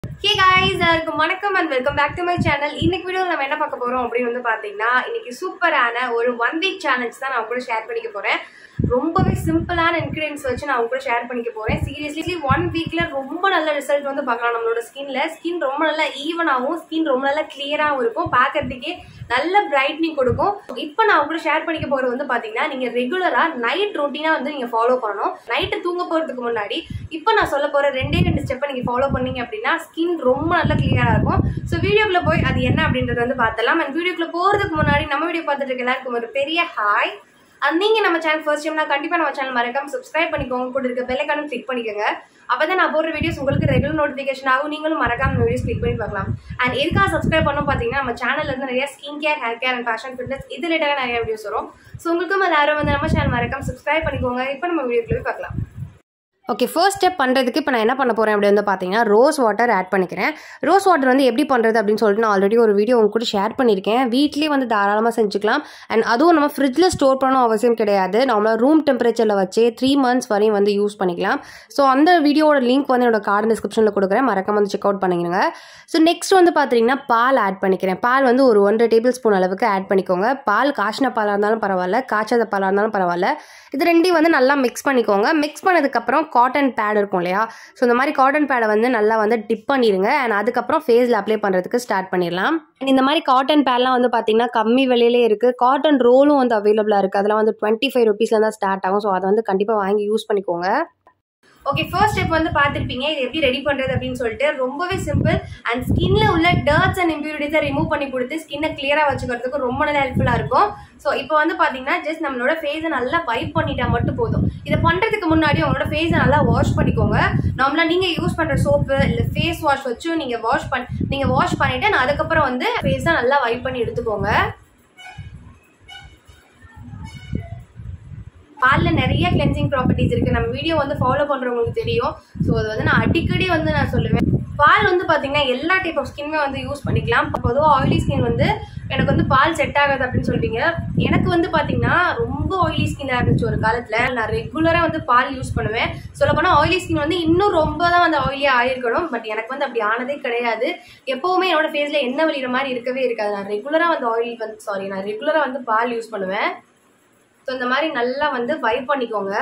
ஹே guys எல்லாருக்கும் வணக்கம் and welcome back to my channel இன்னைக்கு வீடியோ நம்ம என்ன பார்க்க போறோம் அப்படின்னு வந்து பாத்தீங்கன்னா இன்னைக்கு சூப்பரான ஒரு ஒன் வீக் சேலஞ்ச் தான் நான் உங்க கூட ஷேர் பண்ணிக்க போறேன் ரொம்பவே சிம்பிளான இன்கிரியன்ஸ் வச்சு நான் உங்க கூட ஷேர் பண்ணிக்க போறேன் சீரியஸ்லி ஒன் வீக்ல ரொம்ப நல்ல ரிசல்ட் வந்து பார்க்கலாம் நம்மளோட ஸ்கின்ல ஸ்கின் ரொம்ப நல்லா ஈவனாகவும் ஸ்கின் ரொம்ப நல்லா கிளியராகவும் இருக்கும் பார்க்கறதுக்கே நல்ல பிரைட்னிங் கொடுக்கும் இப்போ நான் உங்க கூட ஷேர் பண்ணிக்க போறது வந்து பாத்தீங்கன்னா நீங்க ரெகுலரா நைட் ரொட்டீனா வந்து நீங்க ஃபாலோ பண்ணணும் நைட்டு தூங்க போறதுக்கு முன்னாடி இப்போ நான் சொல்ல போற ரெண்டே ரெண்டு ஸ்டெப்பை நீங்க ஃபாலோ பண்ணீங்க அப்படின்னா ஸ்கின் ரொம்ப நல்லா கிளியரா இருக்கும் ஸோ வீடியோக்குள்ள போய் அது என்ன அப்படின்றத வந்து பார்த்தலாம் அண்ட் வீடியோக்குள்ள போறதுக்கு முன்னாடி நம்ம வீடியோ பார்த்துட்டு இருக்க எல்லாருக்கும் ஒரு பெரிய ஹாய் அண்ட் நீங்க நம்ம சேனல் ஃபர்ஸ்ட் டைம்னா கண்டிப்பா நம்ம சேனல் மறக்காம சப்ஸ்கிரைப் பண்ணிக்கோங்க கூட இருக்க பெல்லைக்கானும் கிளிக் பண்ணிக்கோங்க அப்பதான் நான் போடுற வீடியோஸ் உங்களுக்கு ரெகுலர் நோட்டிஃபிகேஷன் ஆகும் நீங்களும் மறக்காம வீடியோஸ் கிளிக் பண்ணி பார்க்கலாம் அண்ட் எதுக்காக சப்ஸ்கிரைப் பண்ணணும் பார்த்தீங்கன்னா நம்ம சேனல்ல இருந்து நிறைய skin care hair care and fashion fitness இது ரிலேட்டடாக நிறைய வீடியோஸ் வரும் ஸோ உங்களுக்கும் அது யாரும் வந்து நம்ம சேனல் மறக்காம சப்ஸ்கிரைப் பண்ணிக்கோங்க இப்போ நம்ம வீடியோக்குள்ள போய் பார்க்கலாம் ஓகே ஃபர்ஸ்ட் ஸ்டெப் பண்ணுறதுக்கு இப்போ நான் என்ன பண்ண போகிறேன் அப்படி வந்து பார்த்தீங்கன்னா ரோஸ் வாட்டர் ஆட் பண்ணிக்கிறேன் ரோஸ் வாட்டர் வந்து எப்படி பண்ணுறது அப்படின்னு சொல்லிட்டு நான் ஆல்ரெடி ஒரு வீடியோ உங்க கூட ஷேர் பண்ணியிருக்கேன் வீட்லேயே வந்து தாராளமாக செஞ்சுக்கலாம் அண்ட் அதுவும் நம்ம ஃப்ரிட்ஜில் ஸ்டோர் பண்ணணும் அவசியம் கிடையாது நம்மள ரூம் டெம்பரேச்சரில் வச்சு த்ரீ மந்த்ஸ் வரையும் வந்து யூஸ் பண்ணிக்கலாம் ஸோ அந்த வீடியோட லிங்க் வந்து என்னோட கார்டு டிஸ்கிரிப்ஷனில் கொடுக்குறேன் மறக்காம வந்து செக் அவுட் பண்ணிக்கிறேங்க ஸோ நெக்ஸ்ட் வந்து பார்த்தீங்கன்னா பால் ஆட் பண்ணிக்கிறேன் பால் வந்து ஒரு ஒன்றரை டேபிள் ஸ்பூன் அளவுக்கு ஆட் பண்ணிக்கோங்க பால் காய்ச்சின பாலாக இருந்தாலும் பரவாயில்ல காய்ச்சாத பாலாக இருந்தாலும் பரவாயில்ல இது ரெண்டையும் வந்து நல்லா மிக்ஸ் பண்ணிக்கோங்க மிக்ஸ் பண்ணதுக்கப்புறம் காட்டன் பேட் இருக்கும் இல்லையா ஸோ இந்த மாதிரி காட்டன் பேடை வந்து நல்லா வந்து டிப் பண்ணிடுங்க அண்ட் அதுக்கப்புறம் ஃபேஸில் அப்ளை பண்ணுறதுக்கு ஸ்டார்ட் பண்ணிடலாம் And இந்த மாதிரி காட்டன் பேட்லாம் வந்து பார்த்தீங்கன்னா கம்மி விலையிலே இருக்குது காட்டன் ரோலும் வந்து அவைலபிளாக இருக்குது அதெல்லாம் வந்து டுவெண்ட்டி ஃபைவ் ருபீஸ்ல தான் ஸ்டார்ட் ஆகும் ஸோ அதை வந்து கண்டிப்பாக வாங்கி யூஸ் பண்ணிக்கோங்க ஓகே ஃபர்ஸ்ட் ஸ்டெப் வந்து பார்த்துருப்பீங்க இது எப்படி ரெடி பண்ணுறது அப்படின்னு சொல்லிட்டு ரொம்பவே சிம்பிள் அண்ட் ஸ்கின்ல உள்ள டர்ட்ஸ் அண்ட் இம்ப்யூரிட்டிஸை ரிமூவ் பண்ணி கொடுத்து ஸ்கின்னை கிளியராக வச்சுக்கிறதுக்கு ரொம்ப நல்லா ஹெல்ப்ஃபுல்லாக இருக்கும் ஸோ இப்போ வந்து பார்த்தீங்கன்னா ஜஸ்ட் நம்மளோட ஃபேஸை நல்லா வைப் பண்ணிட்டா மட்டும் போதும் இதை பண்ணுறதுக்கு முன்னாடி உங்களோட ஃபேஸை நல்லா வாஷ் பண்ணிக்கோங்க நார்மலாக நீங்கள் யூஸ் பண்ணுற சோப்பு இல்லை ஃபேஸ் வாஷ் வச்சும் நீங்கள் வாஷ் பண்ணி நீங்கள் வாஷ் பண்ணிவிட்டு நான் அதுக்கப்புறம் வந்து ஃபேஸை நல்லா வைப் பண்ணி எடுத்துக்கோங்க பாலில் நிறைய கிளென்சிங் ப்ராப்பர்ட்டிஸ் இருக்குது நம்ம வீடியோ வந்து ஃபாலோ பண்ணுறவங்களுக்கு தெரியும் ஸோ அது வந்து நான் அடிக்கடி வந்து நான் சொல்லுவேன் பால் வந்து பார்த்தீங்கன்னா எல்லா டைப் ஆஃப் ஸ்கின்மே வந்து யூஸ் பண்ணிக்கலாம் பொதுவாக ஆயிலி ஸ்கின் வந்து எனக்கு வந்து பால் செட் ஆகாது அப்படின்னு சொல்வீங்க எனக்கு வந்து பார்த்தீங்கன்னா ரொம்ப ஆயிலி ஸ்கின்னாக இருந்துச்சு ஒரு காலத்தில் நான் ரெகுலராக வந்து பால் யூஸ் பண்ணுவேன் சொல்லப்போனால் ஆயிலி ஸ்கின் வந்து இன்னும் ரொம்ப தான் வந்து ஆயிலியாக ஆயிருக்கணும் பட் எனக்கு வந்து அப்படி ஆனதே கிடையாது எப்போவுமே என்னோட ஃபேஸில் என்ன வழிகிற மாதிரி இருக்கவே இருக்காது நான் ரெகுலராக வந்து ஆயில் வந்து சாரி நான் ரெகுலராக வந்து பால் யூஸ் பண்ணுவேன் ஸோ இந்த மாதிரி நல்லா வந்து வைப் பண்ணிக்கோங்க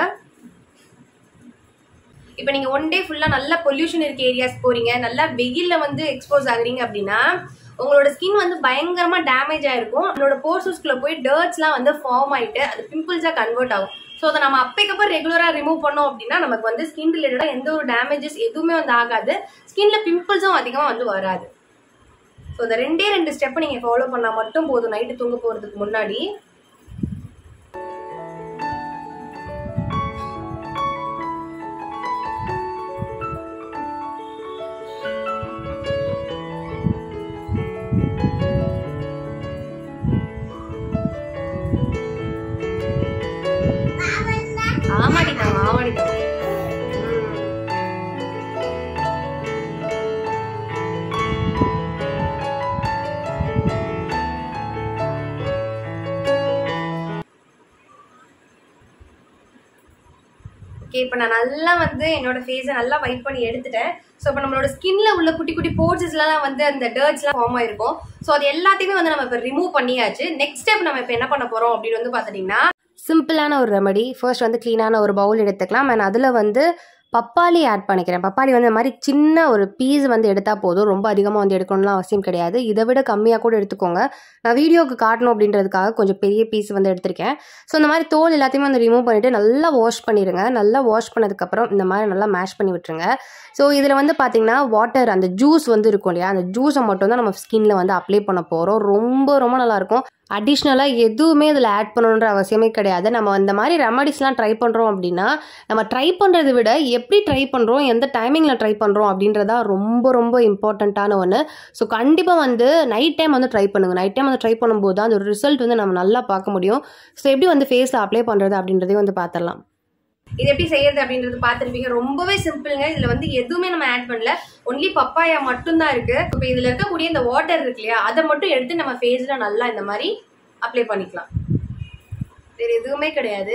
இப்போ நீங்கள் ஒன் டே ஃபுல்லாக நல்லா பொல்யூஷன் இருக்க ஏரியாஸ் போகிறீங்க நல்லா வெயிலில் வந்து எக்ஸ்போஸ் ஆகுறீங்க அப்படின்னா உங்களோட ஸ்கின் வந்து பயங்கரமாக டேமேஜ் ஆயிருக்கும் உங்களோட போர்சஸ்குள்ளே போய் டர்ட்ஸ்லாம் வந்து ஃபார்ம் ஆகிட்டு அது பிம்பிள்ஸாக கன்வெர்ட் ஆகும் ஸோ அதை நம்ம அப்பைக்கப்புறம் ரெகுலராக ரிமூவ் பண்ணோம் அப்படின்னா நமக்கு வந்து ஸ்கின் ரிலேட்டடாக எந்த ஒரு டேமேஜஸ் எதுவுமே வந்து ஆகாது ஸ்கின்ல பிம்பிள்ஸும் அதிகமாக வந்து வராது ஸோ இந்த ரெண்டே ரெண்டு ஸ்டெப்பை நீங்கள் ஃபாலோ பண்ணால் மட்டும் போதும் நைட்டு தூங்க போகிறதுக்கு முன்னாடி ஆமாடி தான் ஆமாடி தான் ஓகே இப்போ நான் நல்லா வந்து என்னோட ஃபேஸை நல்லா வைப் பண்ணி எடுத்துட்டேன் ஸோ இப்போ நம்மளோட ஸ்கின்ல உள்ள குட்டி குட்டி போர்ச்சஸ்லாம் வந்து அந்த டர்ட்ஸ்லாம் ஃபார்ம் ஆயிருக்கும் ஸோ அது எல்லாத்தையுமே வந்து நம்ம இப்போ ரிமூவ் பண்ணியாச்சு நெக்ஸ்ட் ஸ்டெப் நம்ம இப்போ என்ன பண்ண போகிறோம் அப்படின்னு வந்து பார்த்துட்டிங்கன்னா சிம்பிளான ஒரு ரெமடி ஃபர்ஸ்ட் வந்து க்ளீனான ஒரு பவுல் எடுத்துக்கலாம் அண்ட் அதில் வந்து பப்பாளி ஆட் பண்ணிக்கிறேன் பப்பாளி வந்து இந்த மாதிரி சின்ன ஒரு பீஸ் வந்து எடுத்தால் போதும் ரொம்ப அதிகமாக வந்து எடுக்கணும்லாம் அவசியம் கிடையாது இதை விட கம்மியாக கூட எடுத்துக்கோங்க நான் வீடியோவுக்கு காட்டணும் அப்படின்றதுக்காக கொஞ்சம் பெரிய பீஸ் வந்து எடுத்திருக்கேன் ஸோ இந்த மாதிரி தோல் எல்லாத்தையுமே வந்து ரிமூவ் பண்ணிவிட்டு நல்லா வாஷ் பண்ணிடுங்க நல்லா வாஷ் பண்ணதுக்கப்புறம் இந்த மாதிரி நல்லா மேஷ் பண்ணி விட்டுருங்க ஸோ இதில் வந்து பார்த்தீங்கன்னா வாட்டர் அந்த ஜூஸ் வந்து இருக்கும் இல்லையா அந்த ஜூஸை மட்டும் தான் நம்ம ஸ்கின்ல வந்து அப்ளை பண்ண போகிறோம் ரொம்ப ரொம்ப நல்லாயிருக்கும் அடிஷ்னலாக எதுவுமே இதில் ஆட் பண்ணணுன்ற அவசியமே கிடையாது நம்ம இந்த மாதிரி ரெமடிஸ்லாம் ட்ரை பண்ணுறோம் அப்படின்னா நம்ம ட்ரை பண்ணுறதை விட எப்படி ட்ரை பண்ணுறோம் எந்த டைமிங்கில் ட்ரை பண்ணுறோம் அப்படின்றதா ரொம்ப ரொம்ப இம்பார்ட்டண்ட்டான ஒன்று ஸோ கண்டிப்பாக வந்து நைட் டைம் வந்து ட்ரை பண்ணுங்கள் நைட் டைம் வந்து ட்ரை பண்ணும்போது தான் அந்த ரிசல்ட் வந்து நம்ம நல்லா பார்க்க முடியும் ஸோ எப்படி வந்து ஃபேஸில் அப்ளை பண்ணுறது அப்படின்றதையும் வந்து பார்த்துடலாம் இது எப்படி செய்யறது அப்படின்றது பார்த்துருப்பீங்க ரொம்பவே சிம்பிளுங்க இதுல வந்து எதுவுமே நம்ம ஆட் பண்ணல ஒன்லி பப்பாயா மட்டும்தான் இருக்கு இப்போ இதுல இருக்கக்கூடிய இந்த வாட்டர் இருக்கு இல்லையா அதை மட்டும் எடுத்து நம்ம ஃபேஸ்ல நல்லா இந்த மாதிரி அப்ளை பண்ணிக்கலாம் வேற எதுவுமே கிடையாது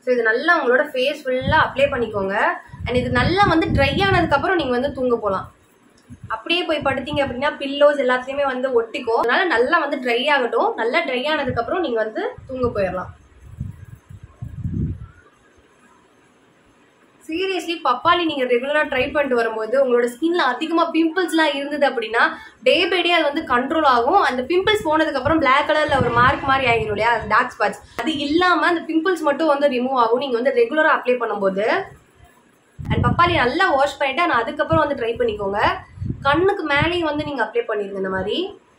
ஸோ இது நல்லா உங்களோட ஃபேஸ் ஃபுல்லாக அப்ளை பண்ணிக்கோங்க அண்ட் இது நல்லா வந்து ட்ரை ஆனதுக்கப்புறம் நீங்கள் வந்து தூங்க போகலாம் அப்படியே போய் படுத்தீங்க அப்படின்னா பில்லோஸ் எல்லாத்துலேயுமே வந்து ஒட்டிக்கும் அதனால நல்லா வந்து ட்ரை ஆகட்டும் நல்லா ட்ரை ஆனதுக்கப்புறம் நீங்கள் வந்து தூங்க போயிடலாம் சீரியஸ்லி பப்பாளி நீங்கள் ரெகுலராக ட்ரை பண்ணிட்டு வரும்போது உங்களோட ஸ்கின்ல அதிகமாக பிம்பிள்ஸ்லாம் இருந்தது அப்படின்னா டே பை டே அது வந்து கண்ட்ரோல் ஆகும் அந்த பிம்பிள்ஸ் போனதுக்கப்புறம் பிளாக் கலரில் ஒரு மார்க் மாதிரி ஆகிடும் இல்லையா டார்க் ஸ்பாட்ஸ் அது இல்லாமல் அந்த பிம்பிள்ஸ் மட்டும் வந்து ரிமூவ் ஆகும் நீங்கள் வந்து ரெகுலராக அப்ளை பண்ணும்போது அண்ட் பப்பாளி நல்லா வாஷ் பண்ணிட்டு ஆனால் அதுக்கப்புறம் வந்து ட்ரை பண்ணிக்கோங்க கண்ணுக்கு மேலேயும் வந்து நீங்கள் அப்ளை பண்ணிடுங்க இந்த மாதிரி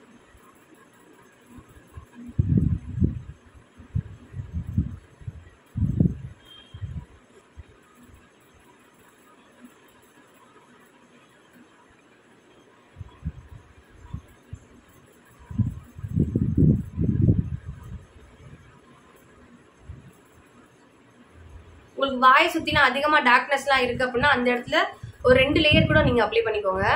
உங்களுக்கு வாயை சுற்றினா அதிகமாக டார்க்னஸ்லாம் இருக்குது அப்படின்னா அந்த இடத்துல ஒரு ரெண்டு லேயர் கூட நீங்கள் அப்ளை பண்ணிக்கோங்க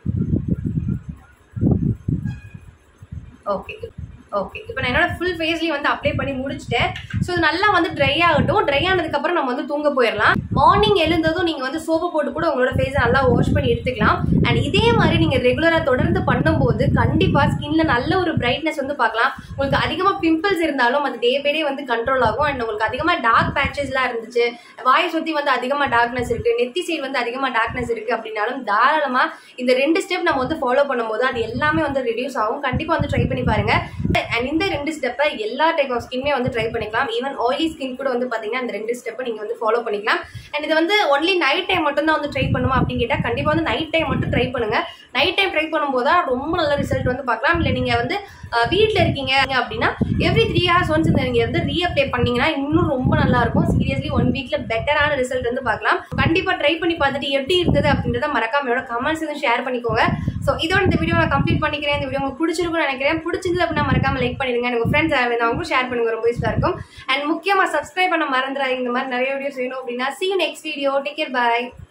ஓகே ஓகே இப்போ நான் என்னோட ஃபுல் ஃபேஸ்லேயும் வந்து அப்ளை பண்ணி முடிச்சிட்டேன் ஸோ இது நல்லா வந்து ட்ரை ஆகட்டும் ட்ரை ஆனதுக்கப்புறம் நம்ம வந்து தூங்க போயிடலாம் மார்னிங் எழுந்ததும் நீங்கள் வந்து சோப்பு போட்டு கூட உங்களோட ஃபேஸை நல்லா வாஷ் பண்ணி எடுத்துக்கலாம் அண்ட் இதே மாதிரி நீங்கள் ரெகுலராக தொடர்ந்து பண்ணும்போது கண்டிப்பாக ஸ்கின்ல நல்ல ஒரு பிரைட்னஸ் வந்து பார்க்கலாம் உங்களுக்கு அதிகமாக பிம்பிள்ஸ் இருந்தாலும் அது டே பை டே வந்து கண்ட்ரோல் ஆகும் அண்ட் உங்களுக்கு அதிகமாக டார்க் பேச்சஸ்லாம் இருந்துச்சு வாயை சுற்றி வந்து அதிகமாக டார்க்னஸ் இருக்குது நெத்தி சைடு வந்து அதிகமாக டார்க்னஸ் இருக்குது அப்படின்னாலும் தாராளமாக இந்த ரெண்டு ஸ்டெப் நம்ம வந்து ஃபாலோ பண்ணும்போது அது எல்லாமே வந்து ரெடியூஸ் ஆகும் கண்டிப்பாக வந்து ட்ரை பண்ணி பாருங்க அண்ட் இந்த ரெண்டு ஸ்டெப்பை எல்லா டைப் ஆஃப் ஸ்கின்மே வந்து ட்ரை பண்ணிக்கலாம் ஈவன் ஆயிலி ஸ்கின் கூட வந்து பார்த்தீங்கன்னா இந்த ரெண்டு ஸ்டெப்பை நீங்கள் வந்து ஃபாலோ பண்ணிக்கலாம் அண்ட் இது வந்து ஒன்லி நைட் டைம் மட்டும் தான் வந்து ட்ரை பண்ணுமா அப்படின்னு கேட்டால் கண்டிப்பாக வந்து நைட் டைம் மட்டும் ட்ரை பண்ணுங்க நைட் டைம் ட்ரை பண்ணும்போது தான் ரொம்ப நல்ல ரிசல்ட் வந்து பார்க்கலாம் இல்லை நீங்கள் வந்து வீட்டில் இருக்கீங்க அப்படின்னா எவ்ரி த்ரீ ஹவர்ஸ் ஒன்ஸ் இந்த நீங்கள் வந்து ரீஅப்ளை பண்ணீங்கன்னா இன்னும் ரொம்ப நல்லா இருக்கும் சீரியஸ்லி ஒன் வீக்ல பெட்டரான ரிசல்ட் வந்து பார்க்கலாம் கண்டிப்பாக ட்ரை பண்ணி பார்த்துட்டு எப்படி இருந்தது அப்படின்றத மறக்காம என்னோட கமெண்ட்ஸ் வந்து ஷேர் பண்ணிக்கோங்க ஸோ இதோட இந்த வீடியோ நான் கம்ப்ளீட் பண்ணிக்கிறேன் இந்த வீடியோ உங்களுக்கு பிடிச்சிருக்கும்னு நினைக்கிறேன் பிடிச்சிருந்தது அப்படின்னா மறக்காம லைக் பண்ணிடுங்க எனக்கு ஃப்ரெண்ட்ஸ் அவங்களும் ஷேர் பண்ணுங்க ரொம்ப யூஸ்ஃபுல்லாக இருக்கும் அண்ட் முக்கியமாக சப்ஸ்கிரைப் பண்ண மறந்துடாதீங்க இந்த மாதிரி நிறைய வீடியோஸ் வேணும் அப்படின்னா see next video take care பாய்